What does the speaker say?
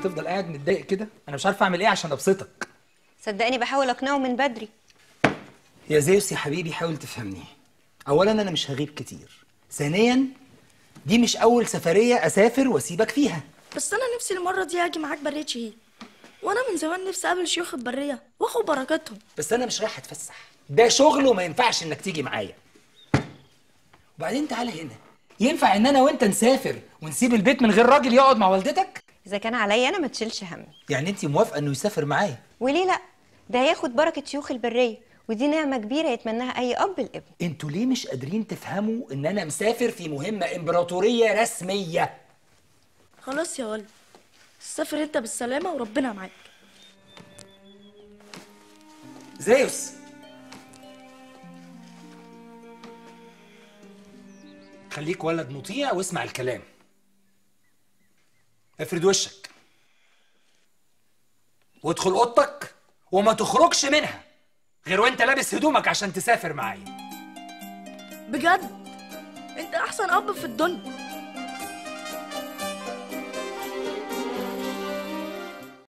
هتفضل قاعد متضايق كده انا مش عارف اعمل ايه عشان ابسطك صدقني بحاول اقنعه من بدري يا زيوس يا حبيبي حاول تفهمني اولا انا مش هغيب كتير ثانيا دي مش اول سفريه اسافر واسيبك فيها بس انا نفسي المره دي اجي معاك بريه شهيد وانا من زمان نفسي اقابل شيوخ البريه واخد بركاتهم بس انا مش رايح اتفسح ده شغل وما ينفعش انك تيجي معايا وبعدين تعالى هنا ينفع ان انا وانت نسافر ونسيب البيت من غير راجل يقعد مع والدتك اذا كان عليا انا ما تشيلش هم يعني انت موافقه انه يسافر معايا وليه لا ده هياخد بركه شيوخ البريه ودي نعمه كبيره يتمناها اي اب الابن انتوا ليه مش قادرين تفهموا ان انا مسافر في مهمه امبراطوريه رسميه خلاص يا ولد سافر انت بالسلامه وربنا معاك زيوس خليك ولد مطيع واسمع الكلام افرد وشك وادخل اوضتك وما تخرجش منها غير وانت لابس هدومك عشان تسافر معايا بجد انت احسن اب في الدنيا